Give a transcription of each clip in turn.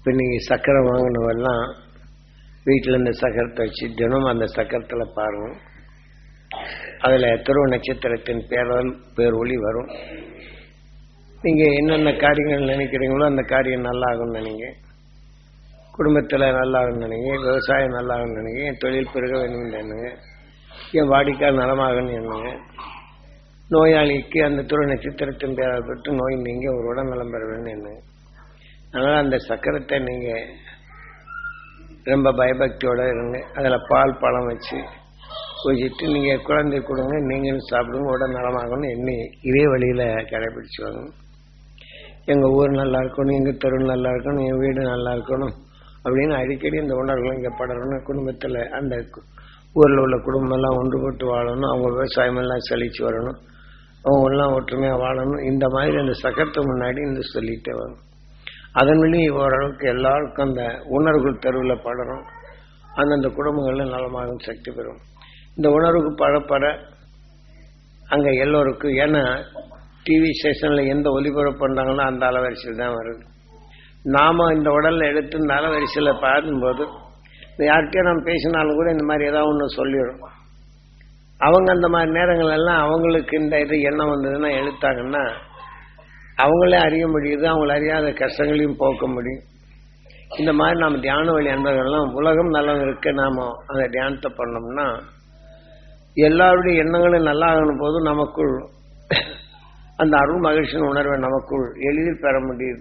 இப்போ நீங்கள் சக்கரை வாங்கினவெல்லாம் வீட்டில் இந்த சக்கரத்தை வச்சு தினம் அந்த சக்கரத்தில் பாருங்க அதில் துருவ நட்சத்திரத்தின் பேரால் பேர் ஒளி வரும் நீங்கள் என்னென்ன காரியங்கள் நினைக்கிறீங்களோ அந்த காரியம் நல்லா ஆகும்னு நினைங்க குடும்பத்தில் நல்லா ஆகும்னு நினைங்க விவசாயம் நல்லா ஆகும்னு நினைங்க என் தொழில் பெருக வேணும்னு எண்ணுங்க என் வாடிக்கையால் நலமாகணும்னு எண்ணுங்க நோயாளிக்கு அந்த துறை நட்சத்திரத்தின் பேரால் பெற்று நோய் நீங்க ஒரு உடல் நலம் பெற வேண்டும் எண்ணுங்க அதனால் அந்த சக்கரத்தை நீங்கள் ரொம்ப பயபக்தியோட இருங்க அதில் பால் பழம் வச்சு பூஜிட்டு நீங்கள் குழந்தை கொடுங்க நீங்களும் சாப்பிடுங்க உடல் நலமாகணும் எண்ணி இதே வழியில் கடைபிடிச்சு வாங்க எங்கள் ஊர் நல்லா இருக்கணும் எங்கள் தெரு நல்லா இருக்கணும் என் வீடு நல்லா இருக்கணும் அப்படின்னு அடிக்கடி இந்த உணர்வுகள் இங்கே படரணும் குடும்பத்தில் அந்த ஊரில் உள்ள குடும்பமெல்லாம் ஒன்றுபட்டு வாழணும் அவங்க விவசாயமெல்லாம் செழிச்சு வரணும் அவங்க எல்லாம் ஒற்றுமையாக வாழணும் இந்த மாதிரி அந்த சக்கரத்தை முன்னாடி இந்த சொல்லிட்டே வரும் அதன் வழி ஓரளவுக்கு எல்லாருக்கும் அந்த உணர்வுகள் தெருவில் படரும் அந்தந்த குடும்பங்களில் நலமாகும் சக்தி பெறும் இந்த உணர்வுக்கு பழப்பட அங்கே எல்லோருக்கும் ஏன்னா டிவி ஸ்டேஷனில் எந்த ஒலிபரப்பு பண்ணுறாங்களோ அந்த அலவரிசையில் தான் வருது நாம இந்த உடல்ல எடுத்து இந்த அலவரிசையில் பார்க்கும்போது யார்கிட்டயே நம்ம பேசினாலும் கூட இந்த மாதிரி ஏதாவது ஒன்று சொல்லிடும் அவங்க அந்த மாதிரி நேரங்கள் எல்லாம் அவங்களுக்கு இந்த இது எண்ணம் வந்ததுன்னா எடுத்தாங்கன்னா அவங்களே அறிய முடியுது அவங்கள அறியாத கஷ்டங்களையும் போக்க முடியும் இந்த மாதிரி நாம் தியான வழி அன்பர்கள்லாம் உலகம் நல்லவங்க இருக்க நாம அந்த தியானத்தை பண்ணோம்னா எல்லாருடைய எண்ணங்களும் நல்லா ஆகணும் போது நமக்குள் அந்த அருள் மகிழ்ச்சியின் உணர்வை நமக்குள் எளிதில் பெற முடியுது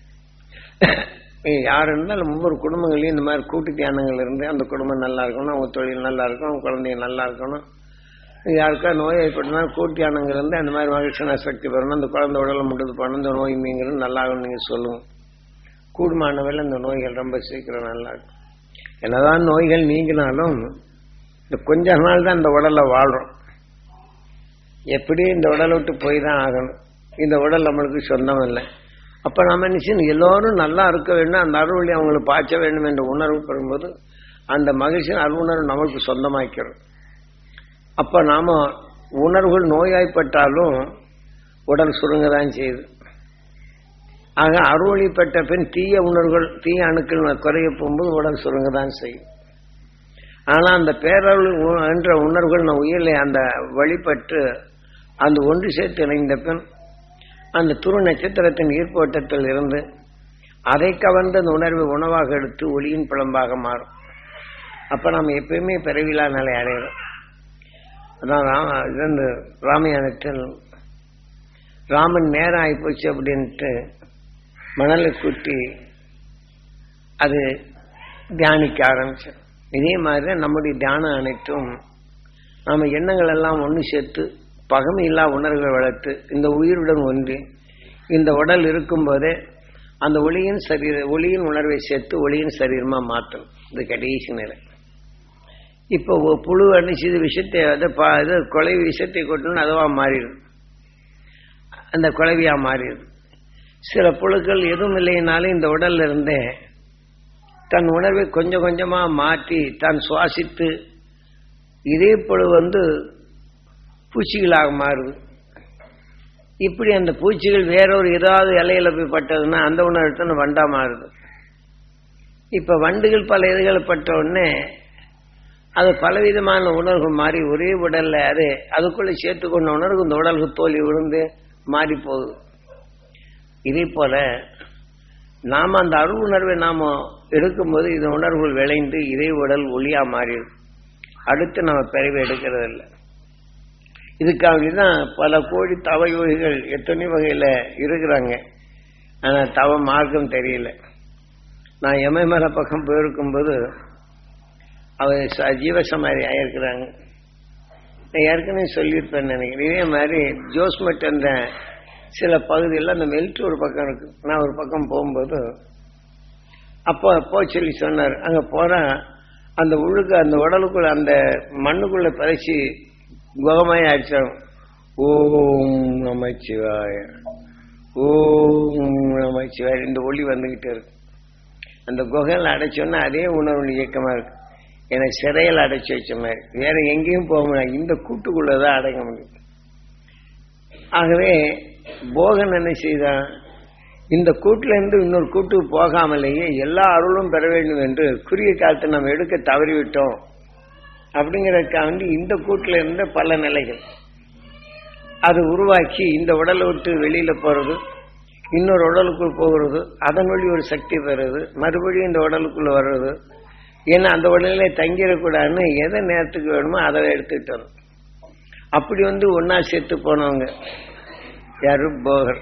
யார் இருந்தாலும் ஒவ்வொரு குடும்பங்களையும் இந்த மாதிரி கூட்டு தியானங்கள் இருந்து அந்த குடும்பம் நல்லா இருக்கணும் அவங்க தொழில் நல்லா இருக்கணும் அவங்க குழந்தைங்க நல்லா இருக்கணும் யாருக்கா நோய் ஏற்பட்டனால கூட்டு தியானங்கள் இருந்து அந்த மாதிரி மகிழ்ச்சியான சக்தி பெறணும் அந்த குழந்தை உடலை முட்டது பண்ணணும் இந்த நோய் மீங்கிறது நல்லா ஆகணும் நீங்கள் சொல்லுங்க கூடுமானவர்கள் இந்த நோய்கள் ரொம்ப சீக்கிரம் நல்லா இருக்கும் என்னதான் நோய்கள் நீங்கினாலும் இந்த கொஞ்ச நாள் தான் இந்த உடல்ல வாழ்றோம் எப்படி இந்த உடலை விட்டு போய் தான் ஆகணும் இந்த உடல் நம்மளுக்கு சொந்தம் இல்லை அப்ப நம்ம நிச்சயம் எல்லோரும் நல்லா இருக்க வேண்டும் அந்த அருள்வழி அவங்களுக்கு பாய்ச்ச வேண்டும் என்ற உணர்வு பெறும்போது அந்த மகிழ்ச்சியின் அருணர்வு நமக்கு சொந்தமாக்கிறோம் அப்ப நாம உணர்வுகள் நோயாய்ப்பட்டாலும் உடல் சுருங்கதான் செய்யுது ஆக அருள்வழி பெற்ற பின் தீய உணர்வுகள் தீய அணுக்கள் குறைய போகும்போது உடல் சுருங்கதான் செய்யும் ஆனா அந்த பேரருள் என்ற உணர்வுகள் நம்ம உயிரில் அந்த வழிபட்டு அந்த ஒன்று சேர்த்து இணைந்த பின் அந்த துரு நட்சத்திரத்தின் ஈர்ப்போட்டத்தில் இருந்து அதை கவர்ந்த அந்த உணர்வை உணவாக எடுத்து ஒளியின் பிளம்பாக மாறும் அப்ப நம்ம எப்பயுமே பிறவிலா நிலை அடையிறோம் அதான் ராம இது ராமாயணத்தில் ராமன் நேரம் ஆகிப்போச்சு அப்படின்ட்டு மணலை கூட்டி அது தியானிக்க ஆரம்பிச்சோம் இதே மாதிரி நம்முடைய தியானம் அனைத்தும் நாம எண்ணங்கள் எல்லாம் ஒன்று சேர்த்து பகமை இல்லா உணர்வுகளை வளர்த்து இந்த உயிருடன் ஒன்றி இந்த உடல் இருக்கும்போதே அந்த ஒளியின் சரீர ஒளியின் உணர்வை சேர்த்து ஒளியின் சரீரமா மாற்றும் இது கடைசி நிலை இப்போ புழு அணிச்சு விஷத்தை அது இது குழவி விஷத்தை கொட்டணும் அதுவா மாறிடும் அந்த குழவியா மாறிடுது சில புழுக்கள் எதுவும் இல்லைனாலும் இந்த உடல்ல இருந்தே தன் உணர்வை கொஞ்சம் கொஞ்சமா மாற்றி தான் சுவாசித்து இதே புழு வந்து பூச்சிகளாக மாறுது இப்படி அந்த பூச்சிகள் வேறொரு ஏதாவது இலையில போய் பட்டதுன்னா அந்த உணர்வு வண்டா மாறுது இப்ப வண்டுகள் பல இதுகளை பட்ட உடனே அது பலவிதமான உணர்வுகள் மாறி ஒரே உடல்ல அது அதுக்குள்ள சேர்த்து கொண்ட உணர்வு இந்த உடலுக்கு தோல்வி விழுந்து மாறி போகுது இதே போல நாம அந்த அருள் உணர்வை நாம எடுக்கும்போது இந்த உணர்வுகள் விளைந்து இதே உடல் ஒளியா மாறிடும் அடுத்து நம்ம பிறவை எடுக்கிறது இல்லை இதுக்காக தான் பல கோடி தவ யோகிகள் எத்தனை வகையில இருக்கிறாங்க ஆனா தவ மார்க்கம் தெரியல நான் எமயமலை பக்கம் போயிருக்கும்போது அவர் ஜீவசமாரி ஆயிருக்கிறாங்க நான் ஏற்கனவே சொல்லியிருப்பேன் நினைக்கிறேன் இதே மாதிரி ஜோஸ்மெட் என்ற சில பகுதியில் அந்த மெல்ட் ஒரு பக்கம் இருக்கு நான் ஒரு பக்கம் போகும்போது அப்போ போ சொல்லி சொன்னார் அங்கே போனால் அந்த உள்ளுக்கு அந்த உடலுக்குள்ள அந்த மண்ணுக்குள்ள பறிச்சு குகமாய் அடிச்சாங்க ஓம் நமச்சிவாய ஓம் நமச்சிவாய இந்த ஒளி வந்துகிட்டே இருக்கு அந்த குகையில் அடைச்சோன்னா அதே உணர்வு இயக்கமா இருக்கு எனக்கு சிறையில் அடைச்சி வச்ச மாதிரி வேற எங்கேயும் போக முடியாது இந்த கூட்டுக்குள்ளதான் அடங்க முடியும் ஆகவே போகன் என்ன செய்தான் இந்த கூட்டுல இருந்து இன்னொரு கூட்டுக்கு போகாமலேயே எல்லா அருளும் பெற வேண்டும் என்று குறுகிய காலத்தை நம்ம எடுக்க தவறிவிட்டோம் அப்படிங்கறதுக்காக வேண்டி இந்த கூட்டுல இருந்த பல நிலைகள் அது உருவாக்கி இந்த உடலை விட்டு வெளியில போறது இன்னொரு உடலுக்குள் போகிறது அதன் வழி ஒரு சக்தி பெறுது மறுபடியும் இந்த உடலுக்குள்ள வர்றது ஏன்னா அந்த உடலிலே தங்கிடக்கூடாதுன்னு எதை நேரத்துக்கு வேணுமோ அதை எடுத்துக்கிட்டு வரும் அப்படி வந்து ஒன்னா சேர்த்து போனவங்க யாரு போகர்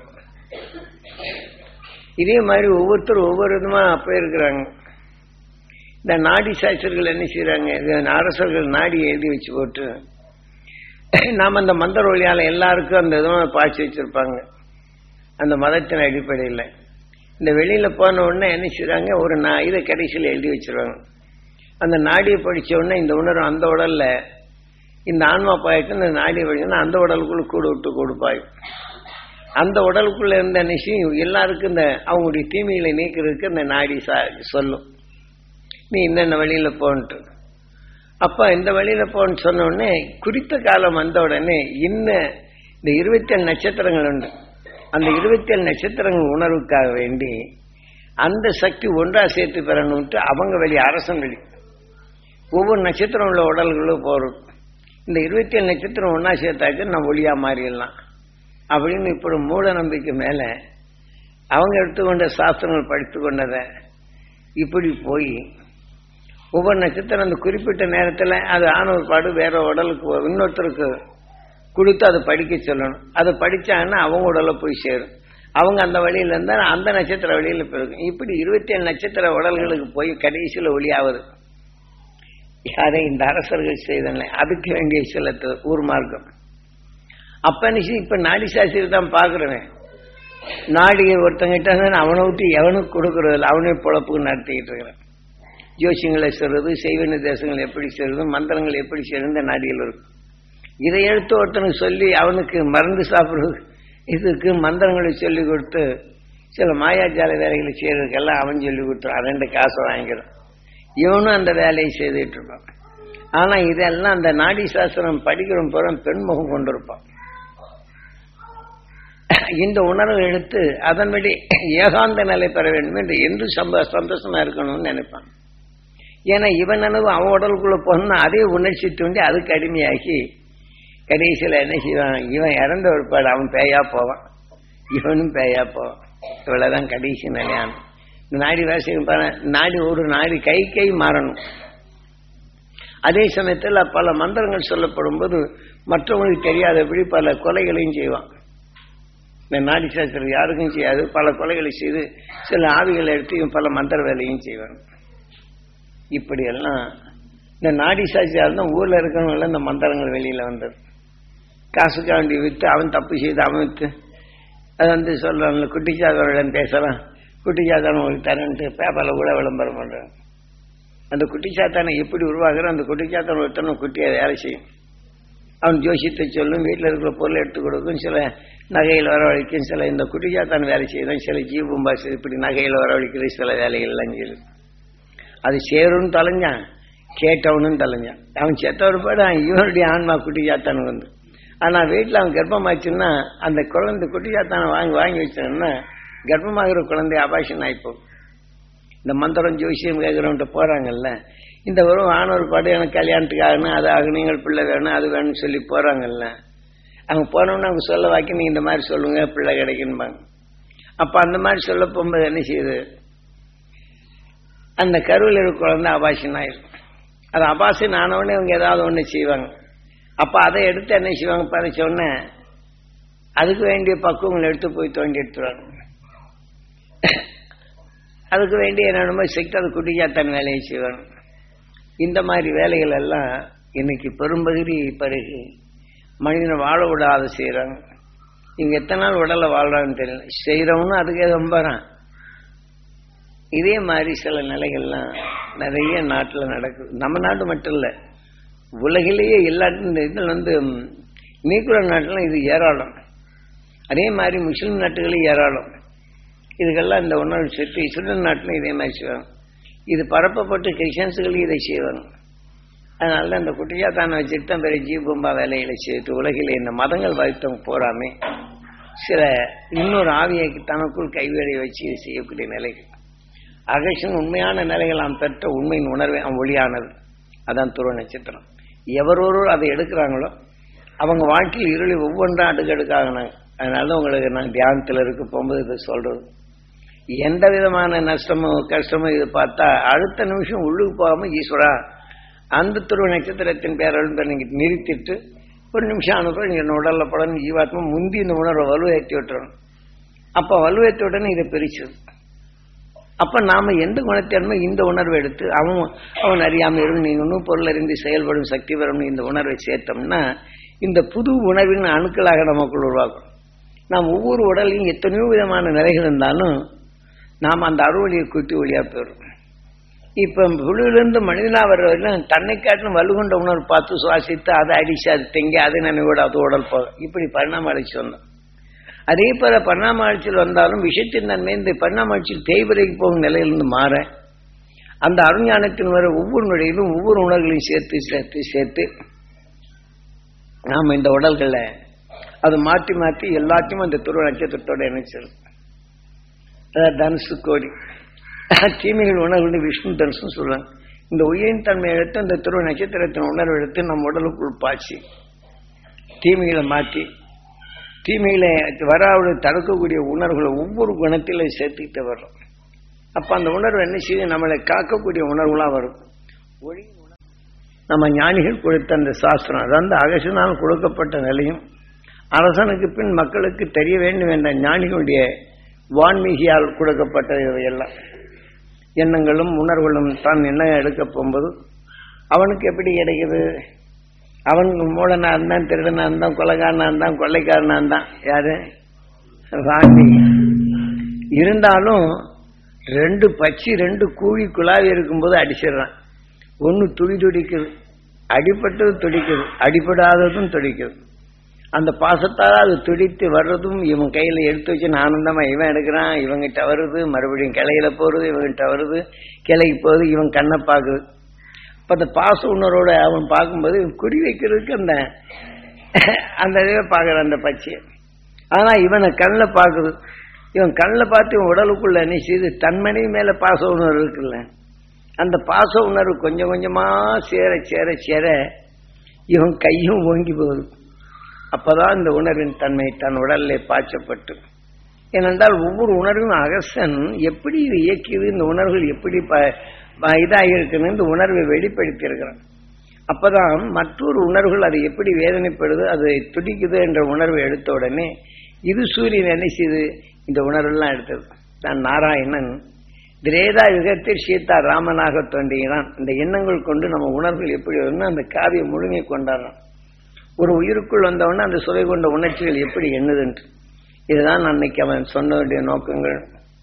இதே மாதிரி ஒவ்வொருத்தரும் ஒவ்வொரு விதமா போயிருக்கிறாங்க இந்த நாடி சாஸ்திரர்கள் என்ன செய்யறாங்க இது அரசர்கள் நாடி எழுதி வச்சு போட்டு நாம அந்த மந்திர வழியால எல்லாருக்கும் அந்த இதுவும் பாய்ச்சி வச்சிருப்பாங்க அந்த மதத்தின் அடிப்படையில் இந்த வெளியில போன உடனே என்ன செய்றாங்க ஒரு நா இதை கடைசியில் எழுதி வச்சிருவாங்க அந்த நாடியை படிச்ச உடனே இந்த உணர்வு அந்த உடல்ல இந்த ஆன்மா பாய்க்கு இந்த நாடியை படிச்சோன்னா அந்த உடலுக்குள்ள கூடு விட்டு கொடுப்பாய் அந்த உடலுக்குள்ள இருந்த நிச்சயம் எல்லாருக்கும் இந்த அவங்களுடைய தீமைகளை நீக்கிறதுக்கு இந்த நாடி சா- சொல்லும் நீ இன்னென்ன வழியில போன்ட்டு அப்ப இந்த வழியில போன்னு சொன்ன உடனே குறித்த காலம் வந்த உடனே இன்ன இந்த இருபத்தி ஏழு நட்சத்திரங்கள் உண்டு அந்த இருபத்தி ஏழு நட்சத்திரங்கள் உணர்வுக்காக வேண்டி அந்த சக்தி ஒன்றா சேர்த்து பெறணும்ட்டு அவங்க வெளி அரசன் வெளி ஒவ்வொரு நட்சத்திரம் உள்ள உடல்களும் போறோம் இந்த இருபத்தி ஏழு நட்சத்திரம் ஒன்றா சேர்த்தாக்க நம்ம ஒளியா மாறிடலாம் அப்படின்னு இப்படி மூட நம்பிக்கை மேல அவங்க எடுத்துக்கொண்ட சாஸ்திரங்கள் படித்து கொண்டதை இப்படி போய் ஒவ்வொரு நட்சத்திரம் அந்த குறிப்பிட்ட நேரத்தில் அது ஆணவர் பாடு வேற உடலுக்கு போ- இன்னொருத்தருக்கு கொடுத்து அதை படிக்க சொல்லணும் அதை படிச்சாங்கன்னா அவங்க உடலை போய் சேரும் அவங்க அந்த வழியில இருந்தா அந்த நட்சத்திர வழியில போயிருக்கும் இப்படி இருபத்தி ஏழு நட்சத்திர உடல்களுக்கு போய் கடைசியில் ஒளியாவது யாரை இந்த அரசர்கள் செய்தன அதுக்கு வேண்டிய சில த- ஊர் மார்க்கம் அப்ப நிச்சயம் இப்ப நாடி சாஸ்திரி தான் பாக்குறவன் நாடியை ஒருத்தங்கிட்ட இருந்தா அவனை விட்டு எவனுக்கு கொடுக்கறது இல்லை அவனே பொழப்புக்கு நடத்திக்கிட்டு இருக்கிறான் ஜோசியங்களை சொல்றது செய்வன தேசங்கள் எப்படி செய்வது மந்திரங்கள் எப்படி செய்வது இந்த நாடியில் இருக்கும் இதை எடுத்து ஒருத்தனுக்கு சொல்லி அவனுக்கு மருந்து சாப்பிடுறது இதுக்கு மந்திரங்களை சொல்லி கொடுத்து சில மாயாஜால வேலைகளை செய்யறதுக்கெல்லாம் அவன் சொல்லி கொடுத்துருவான் ரெண்டு காசை வாங்கிக்கிறான் இவனும் அந்த வேலையை செய்துட்டு இருப்பான் ஆனா இதெல்லாம் அந்த நாடி சாஸ்திரம் படிக்கிற புறம் பெண்முகம் கொண்டிருப்பான் இந்த உணர்வை எடுத்து அதன்படி ஏகாந்த நிலை பெற வேண்டும் என்று என்று சம்ப சந்தோஷமா இருக்கணும்னு நினைப்பான் ஏன்னா இவன் நினைவு அவன் உடலுக்குள்ள போனா அதே உணர்ச்சி தூண்டி அதுக்கு அடிமையாகி கடைசியில் என்ன செய்வான் இவன் இறந்த ஒருபாடு அவன் பேயா போவான் இவனும் பேயா போவான் இவ்வளவுதான் கடைசி நிலையான இந்த நாடி வாசிக்கும் பாரு நாடி ஒரு நாடி கை கை மாறணும் அதே சமயத்தில் பல மந்திரங்கள் சொல்லப்படும் போது மற்றவங்களுக்கு தெரியாதபடி பல கொலைகளையும் செய்வான் இந்த நாடி சாஸ்திரம் யாருக்கும் செய்யாது பல கொலைகளை செய்து சில ஆவிகளை எடுத்து இவன் பல மந்திர வேலையும் செய்வான் இப்படி எல்லாம் இந்த நாடி சாட்சியால் தான் ஊர்ல இருக்கிறவங்க எல்லாம் இந்த மந்திரங்கள் வெளியில வந்தது காசுக்காக வேண்டி வித்து அவன் தப்பு செய்து அவன் வித்து அது வந்து சொல்றான்ல குட்டிச்சாதவரிடம் பேசலாம் குட்டிச்சாத்தான் உங்களுக்கு தரேன்ட்டு பேப்பரில் கூட விளம்பரம் பண்றான் அந்த குட்டிச்சாத்தானை எப்படி உருவாகுற அந்த குட்டிச்சாத்தான் ஒருத்தனை குட்டியை வேலை செய்யும் அவன் ஜோசியத்தை சொல்லும் வீட்டில் இருக்கிற பொருளை எடுத்து கொடுக்கும் சில நகையில் வரவழைக்கும் சில இந்த குட்டிச்சாத்தான் வேலை செய்யும் சில ஜீவம்பாசி இப்படி நகையில் வரவழைக்கிற சில வேலைகள்லாம் செய்யுது அது சேரும்னு தொலைஞ்சான் கேட்டவனும் தொலைஞ்சான் அவன் செத்தவர் பாடு இவனுடைய ஆன்மா குட்டிச்சாத்தானுக்கு வந்து ஆனா வீட்டில் அவன் கர்ப்பமாச்சுன்னா அந்த குழந்தை குட்டிச்சாத்தானை வாங்கி வாங்கி வச்சான்னா கர்ப்பமாகிற குழந்தை அபாஷன் ஆயிப்போம் இந்த மந்திரம் ஜோசியம் கேட்குறவன்ட்ட போறாங்கல்ல இந்த வரும் ஆணவர் பாடு எனக்கு கல்யாணத்துக்கு ஆகணும் அது ஆகணும் நீங்கள் பிள்ளை வேணும் அது வேணும்னு சொல்லி போறாங்கல்ல அவங்க போனோம்னா அவங்க சொல்ல வாக்கி நீங்க இந்த மாதிரி சொல்லுங்க பிள்ளை கிடைக்குன்பாங்க அப்ப அந்த மாதிரி சொல்ல போகும்போது என்ன செய்யுது அந்த கருவில் இருக்க குழந்தை அபாஷன் ஆயிரும் அது அபாஷன் ஆனவுடனே அவங்க ஏதாவது ஒன்று செய்வாங்க அப்ப அதை எடுத்து என்ன செய்வாங்க பறிச்ச உடனே அதுக்கு வேண்டிய பக்குவங்களை எடுத்து போய் தோண்டி எடுத்துருவாங்க அதுக்கு வேண்டிய என்னென்னமோ சக்தி அது குட்டிச்சாத்தான் வேலையை செய்வாங்க இந்த மாதிரி வேலைகள் எல்லாம் இன்னைக்கு பெரும்பகுதி பிறகு மனிதனை வாழ விடாத செய்யறாங்க இங்க எத்தனை நாள் உடலை வாழ்றான்னு தெரியல செய்யறவனும் அதுக்கே ரொம்பறான் இதே மாதிரி சில நிலைகள்லாம் நிறைய நாட்டில் நடக்குது நம்ம நாட்டு மட்டும் இல்லை உலகிலேயே எல்லா இந்த இதில் வந்து நீக்குற நாட்டில் இது ஏராளம் அதே மாதிரி முஸ்லீம் நாட்டுகளும் ஏராளம் இதுக்கெல்லாம் இந்த உணர்வு சேர்த்து இஸ்ரேல் நாட்டிலும் இதே மாதிரி செய்வாங்க இது பரப்பப்பட்டு கிறிஸ்டியன்ஸுகளும் இதை செய்வாங்க அதனால அந்த குட்டியாத்தானை வச்சுட்டு தான் பெரிய ஜீபம்பா வேலைகளை செய்து உலகில் இந்த மதங்கள் வைத்தவங்க போறாமே சில இன்னொரு ஆவியை தனக்குள் கைவேலை வச்சு இது செய்யக்கூடிய நிலைகள் அகேஷன் உண்மையான நிலைகள் நாம் பெற்ற உண்மையின் உணர்வை அவன் ஒளியானது அதான் துருவ நட்சத்திரம் எவரொரு அதை எடுக்கிறாங்களோ அவங்க வாழ்க்கையில் இருளை ஒவ்வொன்றா அடுக்கடுக்காகினாங்க அதனால தான் உங்களுக்கு நான் தியானத்தில் இருக்க போகும்போது இதை சொல்றது எந்த விதமான நஷ்டமோ கஷ்டமோ இது பார்த்தா அடுத்த நிமிஷம் உள்ளுக்கு போகாம ஈஸ்வரா அந்த துருவ நட்சத்திரத்தின் பேரல் நீங்க நிறுத்திட்டு ஒரு நிமிஷம் அனுப்புற நீங்க உடல்ல படம் ஜீவாத்மா முந்தி இந்த உணர்வை வலுவேற்றி விட்டுறணும் அப்ப வலுவேற்றி உடனே இதை பிரிச்சது அப்ப நாம எந்த குணத்திறமோ இந்த உணர்வை எடுத்து அவன் அவன் அறியாம இருந்து நீங்க இன்னும் பொருள் அறிந்து செயல்படும் சக்தி பெறும் இந்த உணர்வை சேர்த்தோம்னா இந்த புது உணர்வின் அணுக்களாக நமக்குள் உருவாக்கும் நாம் ஒவ்வொரு உடலையும் எத்தனையோ விதமான நிலைகள் இருந்தாலும் நாம் அந்த அறுவழியை கூட்டி வழியா போயிடும் இப்ப புழுவிலிருந்து மனிதனா வர்ற வரையிலும் தன்னை காட்டிலும் வலுகொண்ட உணர்வு பார்த்து சுவாசித்து அதை அடிச்சு அது தெங்கி அதை நினைவோடு அது உடல் போகும் இப்படி பரிணாம அழைச்சி வந்தோம் அதே போல பரிணாம அழைச்சியில் வந்தாலும் விஷயத்தின் தன்மை இந்த பரிணாம அழைச்சியில் தேய்வரைக்கு போகும் நிலையிலிருந்து மாற அந்த அருஞானத்தின் வர ஒவ்வொரு நொடியிலும் ஒவ்வொரு உணர்வுகளையும் சேர்த்து சேர்த்து சேர்த்து நாம் இந்த உடல்களை அது மாற்றி மாற்றி எல்லாத்தையும் அந்த துருவ நட்சத்திரத்தோட இணைச்சிடும் தனுசு கோடி தீமைகள் உணர்வு விஷ்ணு தனுசுன்னு சொல்றாங்க இந்த உயிரின் தன்மை எடுத்து அந்த துருவ நட்சத்திரத்தின் உணர்வு எடுத்து நம்ம உடலுக்குள் பாய்ச்சி தீமைகளை மாற்றி தீமைகளை வராவது தடுக்கக்கூடிய உணர்வுகளை ஒவ்வொரு குணத்திலும் சேர்த்துக்கிட்டு வர்றோம் அப்ப அந்த உணர்வு என்ன செய்யுது நம்மளை காக்கக்கூடிய உணர்வுலாம் வரும் ஒளியின் உணர்வு நம்ம ஞானிகள் கொடுத்த அந்த சாஸ்திரம் அதாவது அகசினால் கொடுக்கப்பட்ட நிலையும் அரசனுக்கு பின் மக்களுக்கு தெரிய வேண்டும் என்ற ஞானிகளுடைய வான்மீகியால் கொடுக்கப்பட்ட இவையெல்லாம் எண்ணங்களும் உணர்வுகளும் தான் என்ன எடுக்க போகும்போது அவனுக்கு எப்படி கிடைக்குது அவன் மூடனா இருந்தான் திருடனா இருந்தான் கொலைக்காரனா இருந்தான் கொள்ளைக்காரனா இருந்தான் யாரு வான்மீகி இருந்தாலும் ரெண்டு பச்சி ரெண்டு கூழி குழாவி இருக்கும்போது அடிச்சிடுறான் ஒன்று துடி துடிக்குது அடிப்பட்டது துடிக்குது அடிப்படாததும் துடிக்குது அந்த பாசத்தால் அது துடித்து வர்றதும் இவன் கையில் எடுத்து வச்சு ஆனந்தமா இவன் எடுக்கிறான் இவங்கிட்ட வருது மறுபடியும் கிளையில போறது இவங்கிட்ட வருது கிளைக்கு போகுது இவன் கண்ணை பார்க்குது இப்போ அந்த பாச உணர்வோட அவன் பார்க்கும்போது குறி வைக்கிறதுக்கு அந்த அந்த இதை பார்க்குற அந்த பச்சையை ஆனால் இவனை கண்ணில் பார்க்குது இவன் கண்ணில் பார்த்து இவன் உடலுக்குள்ள என்ன செய்து தன்மனை மேலே பாச உணர்வு இருக்குல்ல அந்த பாச உணர்வு கொஞ்சம் கொஞ்சமாக சேர சேர சேர இவன் கையும் ஓங்கி போகுது அப்பதான் இந்த உணர்வின் தன்மை தன் உடல்ல பாய்ச்சப்பட்டு ஏனென்றால் ஒவ்வொரு உணர்வும் அகசன் எப்படி இது இயக்கியது இந்த உணர்வுகள் எப்படி இதாகிருக்குன்னு இந்த உணர்வை வெளிப்படுத்தி இருக்கிறான் அப்பதான் மற்றொரு உணர்வுகள் அது எப்படி வேதனைப்படுது அது துடிக்குது என்ற உணர்வை எடுத்த உடனே இது சூரியன் என்ன செய்யுது இந்த உணர்வெல்லாம் எடுத்தது தான் நாராயணன் திரேதா யுகத்தில் சீதா ராமனாக தோன்றுகிறான் இந்த எண்ணங்கள் கொண்டு நம்ம உணர்வுகள் எப்படி வரும்னு அந்த காவியம் முழுமை கொண்டாடுறான் ஒரு உயிருக்குள் வந்தவொடனே அந்த சுவை கொண்ட உணர்ச்சிகள் எப்படி எண்ணுதுன்று இதுதான் அன்னைக்கு அவன் சொன்ன வேண்டிய நோக்கங்கள்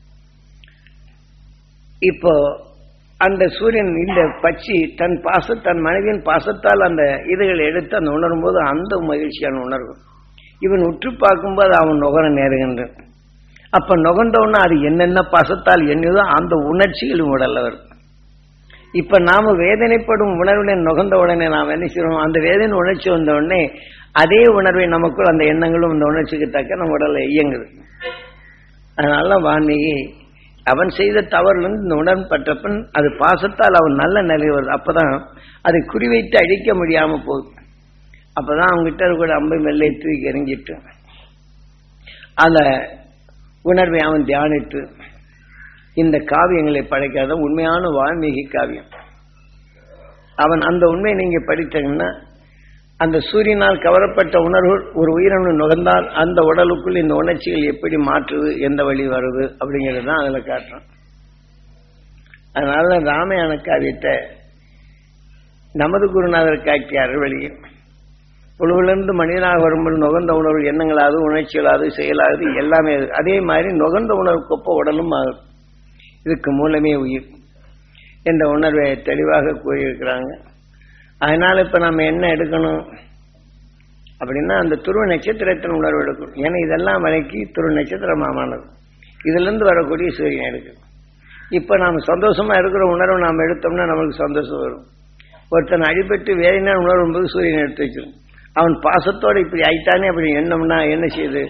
இப்போ அந்த சூரியன் இந்த பச்சி தன் பாச தன் மனைவியின் பாசத்தால் அந்த இதுகளை எடுத்து அந்த உணரும் போது அந்த மகிழ்ச்சியான உணர்வு இவன் உற்று பார்க்கும்போது அவன் நுகர நேருகின்றான் அப்ப நுகர்ந்தவொன்னா அது என்னென்ன பாசத்தால் எண்ணுதோ அந்த உணர்ச்சிகள் உடல்ல வரும் இப்ப நாம வேதனைப்படும் உணர்வுல நுகர்ந்த உடனே நாம் என்ன செய்வோம் அந்த வேதனை உணர்ச்சி வந்த உடனே அதே உணர்வை நமக்குள் அந்த எண்ணங்களும் அந்த உணர்ச்சிக்கு தக்க நம்ம உடல்ல இயங்குது அதனால வான்மீகி அவன் செய்த தவறுலேருந்து இந்த உணர்வு பட்ட பின் அது பாசத்தால் அவன் நல்ல நிலை வருது அப்பதான் அதை குறிவைத்து அழிக்க முடியாம போகுது அப்பதான் அவங்ககிட்ட இருக்கிற அம்பை மெல்லை தூக்கி எறிஞ்சிட்டு அந்த உணர்வை அவன் தியானித்து இந்த காவியங்களை படைக்காத உண்மையான வால்மீகி காவியம் அவன் அந்த உண்மையை நீங்க படித்தீங்கன்னா அந்த சூரியனால் கவரப்பட்ட உணர்வுகள் ஒரு உயிரணு நுகர்ந்தால் அந்த உடலுக்குள் இந்த உணர்ச்சிகள் எப்படி மாற்றுது எந்த வழி வருது அப்படிங்கிறது தான் அதில் காட்டுறான் அதனால ராமாயண காவியத்தை நமது குருநாதர் காட்டிய அறுவழியில் உழவிலிருந்து மனிதனாக வரும்போது நுகர்ந்த உணர்வு எண்ணங்களாவது உணர்ச்சிகளாவது செயலாவது எல்லாமே அது. அதே மாதிரி நுகர்ந்த உணர்வுக்கு ஒப்ப உடலும் ஆகும் இதுக்கு மூலமே உயிர் என்ற உணர்வை தெளிவாக கூறியிருக்கிறாங்க அதனால இப்ப நம்ம என்ன எடுக்கணும் அப்படின்னா அந்த துருவ நட்சத்திரத்தின் உணர்வு எடுக்கணும் ஏன்னா இதெல்லாம் வரைக்கி துருவ நட்சத்திரமானது இதுல இருந்து வரக்கூடிய சூரியன் எடுக்கணும் இப்ப நாம சந்தோஷமா இருக்கிற உணர்வு நாம் எடுத்தோம்னா நமக்கு சந்தோஷம் வரும் ஒருத்தன் அடிபட்டு வேதனை உணரும் போது சூரியன் எடுத்து வச்சிடும் அவன் பாசத்தோட இப்படி ஆயிட்டானே அப்படி எண்ணம்னா என்ன செய்யுது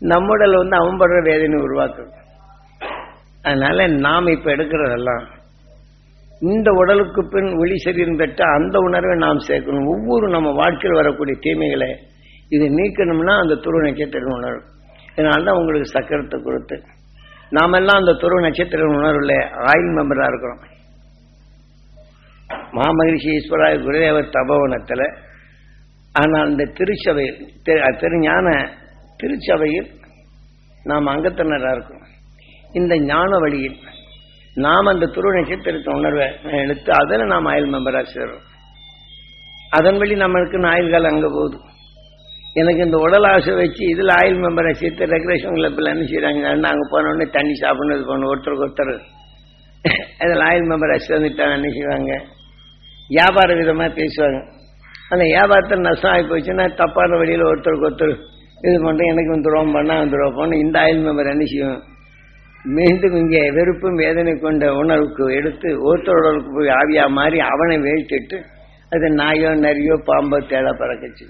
நம்ம உடல் வந்து அவன் படுற வேதனை உருவாக்குது அதனால நாம் இப்ப எடுக்கிறதெல்லாம் இந்த உடலுக்கு பின் ஒளி சரீரம் பெற்ற அந்த உணர்வை நாம் சேர்க்கணும் ஒவ்வொரு நம்ம வாழ்க்கையில் வரக்கூடிய தீமைகளை இதை நீக்கணும்னா அந்த துருவ நட்சத்திர உணர்வு இதனால்தான் உங்களுக்கு சக்கரத்தை கொடுத்து நாமெல்லாம் அந்த துருவ நட்சத்திர உணர்வுல ஆயில் மெம்பரா இருக்கிறோம் மாமகிழ்ச்சி ஈஸ்வரா குருதேவர் தபோவனத்தில் ஆனால் அந்த திருச்சபையில் திரு- திருஞான திருச்சபையில் நாம் அங்கத்தினராக இருக்கோம் இந்த ஞான வழியில் நாம் அந்த துருவ நட்சத்திரத்தை உணர்வை எடுத்து அதில் நாம் ஆயுள் மெம்பராக சேர்றோம் அதன் வழி நம்மளுக்கு ஆயுள் காலம் அங்கே போகுது எனக்கு இந்த உடல் ஆசை வச்சு இதில் ஆயில் மெம்பரை சேர்த்து ரெகுலேஷன் கிளப்பில் என்ன செய்கிறாங்க நாங்கள் போனோடனே தண்ணி சாப்பிடணும் இது பண்ணணும் ஒருத்தருக்கு ஒருத்தர் அதில் ஆயில் மெம்பரை சேர்ந்துட்டாங்க என்ன செய்வாங்க வியாபார விதமாக பேசுவாங்க அந்த வியாபாரத்தில் நஷ்டம் ஆகி போச்சுன்னா தப்பான வழியில் ஒருத்தருக்கு ஒருத்தர் இது பண்ணுறோம் எனக்கு வந்துடுவோம் பண்ணா வந்துடுவோம் போன இந்த ஆயில் மெம்பர் என்ன செய்யும் மீண்டும் இங்கே வெறுப்பும் வேதனை கொண்ட உணர்வுக்கு எடுத்து ஒருத்தர் உடலுக்கு போய் ஆவியா மாறி அவனை வீழ்த்திட்டு அது நாயோ நரியோ பாம்போ தேட பறக்கச்சு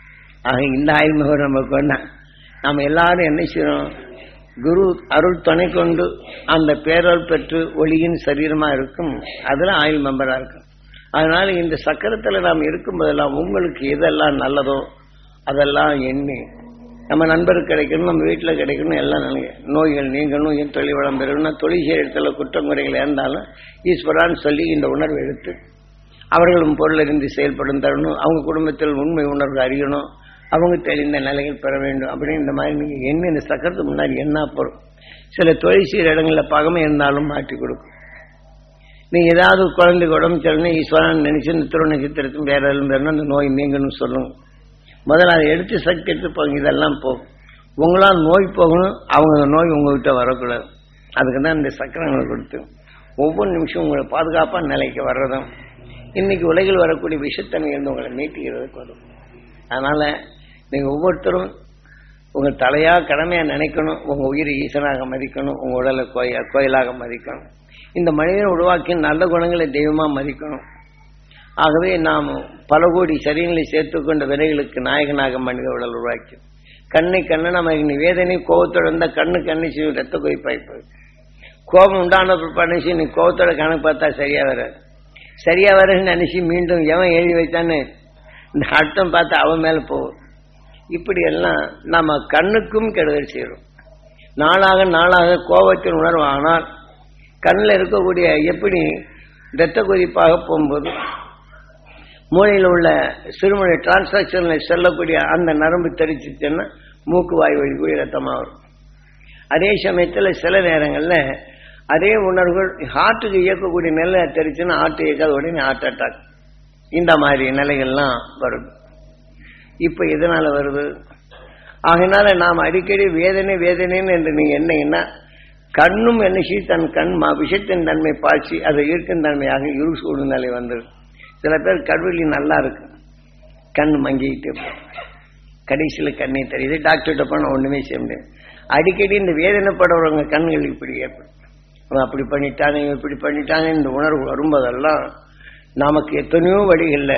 ஆக இந்த ஆயுள் மெம்பர் நம்ம கொண்டா நாம் எல்லாரும் என்ன செய்யறோம் குரு அருள் துணை கொண்டு அந்த பேரல் பெற்று ஒளியின் சரீரமா இருக்கும் அதுல ஆயுள் மெம்பரா இருக்கும் அதனால இந்த சக்கரத்துல நாம் இருக்கும்போதெல்லாம் உங்களுக்கு எதெல்லாம் நல்லதோ அதெல்லாம் எண்ணி நம்ம நண்பருக்கு கிடைக்கணும் நம்ம வீட்டில் கிடைக்கணும் எல்லாம் நினைக்க நோய்கள் நீங்கணும் என் தொழில் வளம் பெறணும் தொழில் செய்கிற இடத்துல குற்றம் குறைகள் இருந்தாலும் ஈஸ்வரான்னு சொல்லி இந்த உணர்வு எடுத்து அவர்களும் பொருளிருந்து செயல்படும் தரணும் அவங்க குடும்பத்தில் உண்மை உணர்வு அறியணும் அவங்க தெரிந்த நிலைகள் பெற வேண்டும் அப்படின்னு இந்த மாதிரி நீங்கள் என்ன இந்த சக்கரத்துக்கு முன்னாடி என்ன போகிறோம் சில தொழில் செய்கிற இடங்களில் பகமை இருந்தாலும் மாற்றி கொடுக்கும் நீங்க ஏதாவது குழந்தை உடம்பு சரியில்லை ஈஸ்வரன் நினைச்சு இந்த திருவண்ண நட்சத்திரத்தும் வேற எதுவும் பெறணும் அந்த நோய் நீங்கணும் சொல்லுங்க முதல்ல அதை எடுத்து சக்தி எடுத்து போங்க இதெல்லாம் போகும் உங்களால் நோய் போகணும் அவங்க அந்த நோய் உங்ககிட்ட வரக்கூடாது அதுக்கு தான் இந்த சக்கரங்களை கொடுத்து ஒவ்வொரு நிமிஷம் உங்களை பாதுகாப்பான நிலைக்கு வர்றதும் இன்னைக்கு உலகில் வரக்கூடிய விஷத்தன்மையிலிருந்து உங்களை மீட்டுகிறதுக்கு வரும் அதனால நீங்க ஒவ்வொருத்தரும் உங்க தலையா கடமையா நினைக்கணும் உங்க உயிரை ஈசனாக மதிக்கணும் உங்க உடலை கோய கோயிலாக மதிக்கணும் இந்த மனிதனை உருவாக்கி நல்ல குணங்களை தெய்வமா மதிக்கணும் ஆகவே நாம் பல கோடி சரியங்களை சேர்த்துக்கொண்ட விலைகளுக்கு நாயகனாக மனித உடல் உருவாக்கி கண்ணை கண்ணு நம்ம வேதனை கோபத்தோட இருந்தா கண்ணு கண்ணு செய்யும் ரத்த கொதிப்பாய்ப்பு கோபம் உண்டான பிற்பாடு நீ கோபத்தோட கணக்கு பார்த்தா சரியா வராது சரியா வரன்னு நினைச்சு மீண்டும் எவன் எழுதி வைத்தான்னு இந்த அர்த்தம் பார்த்து அவன் மேல போகும் இப்படி எல்லாம் நம்ம கண்ணுக்கும் கெடுதல் செய்கிறோம் நாளாக நாளாக கோபத்தின் உணர்வு ஆனால் கண்ணில் இருக்கக்கூடிய எப்படி இரத்த கொதிப்பாக போகும்போது மூளையில் உள்ள சிறுமணி டிரான்சாக்ஷனில் செல்லக்கூடிய அந்த நரம்பு தெரிச்சுச்சுன்னா மூக்கு வாய் வழி கூடிய ரத்தமாக வரும் அதே சமயத்தில் சில நேரங்களில் அதே உணர்வுகள் ஹார்ட்டுக்கு இயக்கக்கூடிய நிலை தெரிச்சுன்னா ஹார்ட் இயக்காத உடனே ஹார்ட் அட்டாக் இந்த மாதிரி நிலைகள்லாம் வருது இப்போ எதனால வருது ஆகையினால நாம் அடிக்கடி வேதனை வேதனைன்னு என்று நீங்க என்னங்கன்னா கண்ணும் என்னசி தன் கண் மா விஷத்தின் தன்மை பாய்ச்சி அதை ஈர்க்கும் தன்மையாக இரு சூழ்நிலை வந்துடும் சில பேர் கடுவெளி நல்லா இருக்கு கண் மங்கிக்கிட்டே போகும் கடைசியில் கண்ணே தெரியுது டாக்டர்கிட்ட போனால் ஒன்றுமே செய்ய முடியாது அடிக்கடி இந்த வேதனைப்படுறவங்க கண்கள் இப்படி ஏற்படும் அவன் அப்படி பண்ணிட்டாங்க இவன் இப்படி பண்ணிட்டாங்க இந்த உணர்வு வரும்போதெல்லாம் நமக்கு எத்தனையோ வழிகளில்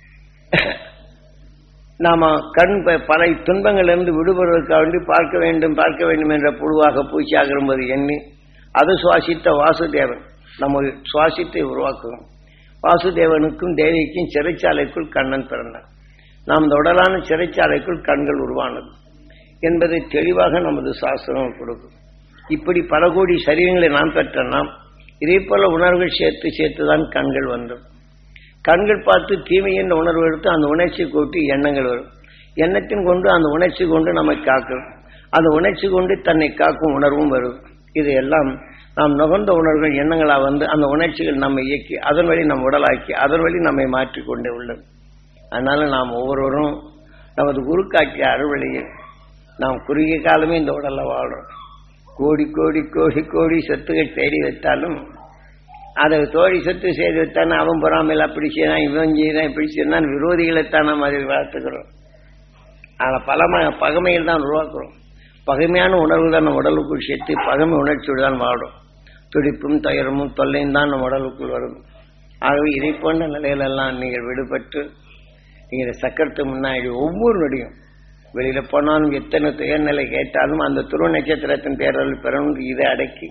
நாம கண் ப- பல துன்பங்களிலிருந்து விடுபடுவதற்காக வேண்டி பார்க்க வேண்டும் பார்க்க வேண்டும் என்ற புழுவாக பூச்சியாக இருப்பது எண்ணி அது சுவாசித்த வாசுதேவன் நம்ம சுவாசித்தை உருவாக்குவோம் வாசுதேவனுக்கும் தேவிக்கும் சிறைச்சாலைக்குள் கண்ணன் பிறந்தார் நாம் இந்த உடலான சிறைச்சாலைக்குள் கண்கள் உருவானது என்பதை தெளிவாக நமது சாஸ்திரம் கொடுக்கும் இப்படி பல கோடி சரீரங்களை நாம் பெற்ற நாம் இதே போல உணர்வுகள் சேர்த்து சேர்த்து தான் கண்கள் வந்தோம் கண்கள் பார்த்து தீமை என்ற உணர்வு எடுத்து அந்த உணர்ச்சி கூட்டி எண்ணங்கள் வரும் எண்ணத்தின் கொண்டு அந்த உணர்ச்சி கொண்டு நம்மை காக்கும் அந்த உணர்ச்சி கொண்டு தன்னை காக்கும் உணர்வும் வரும் இது எல்லாம் நாம் நுகர்ந்த உணர்வுகள் எண்ணங்களாக வந்து அந்த உணர்ச்சிகள் நம்மை இயக்கி அதன் வழி நம் உடலாக்கி அதன் வழி நம்மை மாற்றிக் கொண்டே உள்ளது அதனால நாம் ஒவ்வொருவரும் நமது குரு காட்டிய அறுவழியில் நாம் குறுகிய காலமே இந்த உடல்ல வாழ்றோம் கோடி கோடி கோடி கோடி சொத்துகள் தேடி வைத்தாலும் அதை தோழி சொத்து செய்து வைத்தானே அவன் பொறாமையில் அப்படி செய்யறான் இவன் செய்யறான் இப்படி செய்யறான் விரோதிகளைத்தான் நாம் அதில் வளர்த்துக்கிறோம் ஆனால் பல ம- பகைமையில் தான் உருவாக்குறோம் பகைமையான உணர்வு தான் நம்ம உடலுக்குள் சேர்த்து பகைமை உணர்ச்சியோடு தான் வாடும் துடிப்பும் துயரமும் தொல்லையும் தான் நம்ம உடலுக்குள் வரும் ஆகவே இதை போன்ற நிலையிலெல்லாம் நீங்கள் விடுபட்டு நீங்கள் சக்கரத்து முன்னாடி ஒவ்வொரு நொடியும் வெளியில போனாலும் எத்தனை துயர்நிலை கேட்டாலும் அந்த துருவ நட்சத்திரத்தின் பேரல் பெறணும் இதை அடக்கி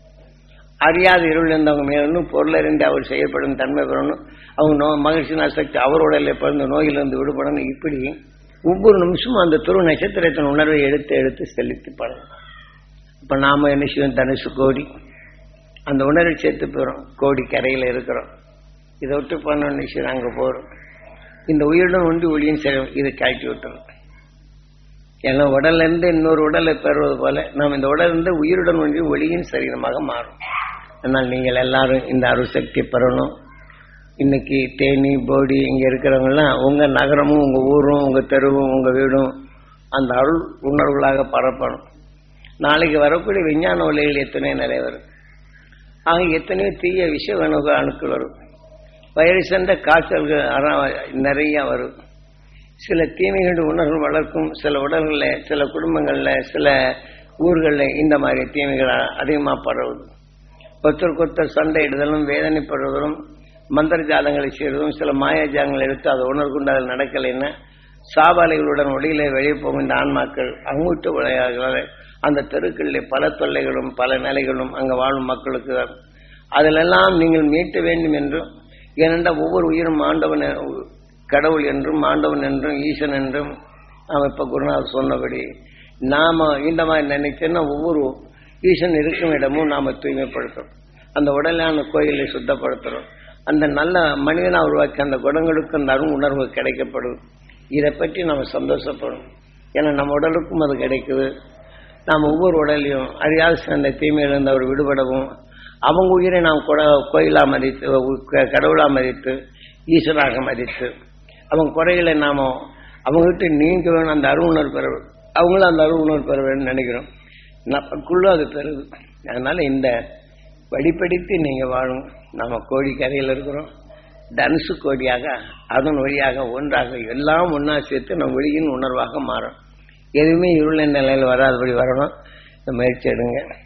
அறியாத இருள் இருந்தவங்க மேலும் பொருளறிந்து அவர் செய்யப்படும் தன்மை பெறணும் அவங்க நோ மகிழ்ச்சி சக்தி அவரோட பிறந்த நோயிலிருந்து விடுபடணும் இப்படி ஒவ்வொரு நிமிஷமும் அந்த துருவ நட்சத்திரத்தின் உணர்வை எடுத்து எடுத்து செலுத்தி படணும் இப்ப நாம என்ன செய்வோம் தனுசு கோடி அந்த உணர்வை சேர்த்து போறோம் கோடி கரையில இருக்கிறோம் இதை விட்டு போன விஷயம் அங்க போறோம் இந்த உயிருடன் ஒன்றி ஒளியும் செய்யும் இதை கழட்டி விட்டுறோம் ஏன்னா உடல்ல இருந்து இன்னொரு உடலை பெறுவது போல நாம் இந்த உடல் இருந்து உயிருடன் ஒன்றி ஒளியின் சரீரமாக மாறும் அதனால் நீங்கள் எல்லாரும் இந்த அருள் சக்தி பெறணும் இன்னைக்கு தேனி போடி இங்க இருக்கிறவங்கலாம் உங்க நகரமும் உங்க ஊரும் உங்க தெருவும் உங்க வீடும் அந்த அருள் உணர்வுகளாக பரப்பணும் நாளைக்கு வரக்கூடிய விஞ்ஞான உலகில் எத்தனையோ நிறைய வரும் ஆக எத்தனையோ தீய விஷ அணுக அணுக்கள் வரும் வயிறு சென்ற காய்ச்சல்கள் அற- நிறைய வரும் சில தீமைகள் உணர்வு வளர்க்கும் சில உடல்களில் சில குடும்பங்களில் சில ஊர்களில் இந்த மாதிரி தீமைகள் அதிகமாக பரவுது ஒருத்தருக்கு ஒருத்தர் சண்டையிடுதலும் வேதனைப்படுவதும் மந்திர ஜாலங்களை செய்வதும் சில மாயாஜாலங்களை எடுத்து அதை உணர்வுண்டு அதில் நடக்கலைன்னா சாபாலைகளுடன் ஒளியில வெளியே போகும் இந்த ஆன்மாக்கள் அங்கூட்டு விளையாடுகளை அந்த தெருக்களில் பல தொல்லைகளும் பல நிலைகளும் அங்கே வாழும் மக்களுக்கு அதிலெல்லாம் நீங்கள் மீட்ட வேண்டும் என்றும் ஏனென்றால் ஒவ்வொரு உயிரும் ஆண்டவன் கடவுள் என்றும் ஆண்டவன் என்றும் ஈசன் என்றும் நாம் இப்ப குருநாதர் சொன்னபடி நாம இந்த மாதிரி நினைச்சோன்னா ஒவ்வொரு ஈசன் இருக்கும் இடமும் நாம தூய்மைப்படுத்துறோம் அந்த உடலான கோயிலை சுத்தப்படுத்துறோம் அந்த நல்ல மனிதனா உருவாக்கி அந்த குணங்களுக்கு அந்த அருண் உணர்வு கிடைக்கப்படும் இதை பற்றி நம்ம சந்தோஷப்படும் ஏன்னா நம்ம உடலுக்கும் அது கிடைக்குது நாம் ஒவ்வொரு உடலையும் அறியாத சேர்ந்த தீமையிலிருந்து அவர் விடுபடவும் அவங்க உயிரை நாம் கொட- கோயிலா மதித்து க- கடவுளா மதித்து ஈஸ்வராக மதித்து அவங்க குறைகளை நாம அவங்ககிட்ட நீங்க வேணும் அந்த அருவுணர் பெற அவங்களும் அந்த அருவுணர் பெற வேணும்னு நினைக்கிறோம் நமக்குள்ள அது பெறுது அதனால இந்த வழிபடித்து நீங்க வாழும் நம்ம கோழி கரையில் இருக்கிறோம் தனுசு கோடியாக அதன் வழியாக ஒன்றாக எல்லாம் ஒன்றா சேர்த்து நம் வெளியின் உணர்வாக மாறும் எதுவுமே இருள் நிலையில் வராதபடி வரணும் இந்த முயற்சி எடுங்க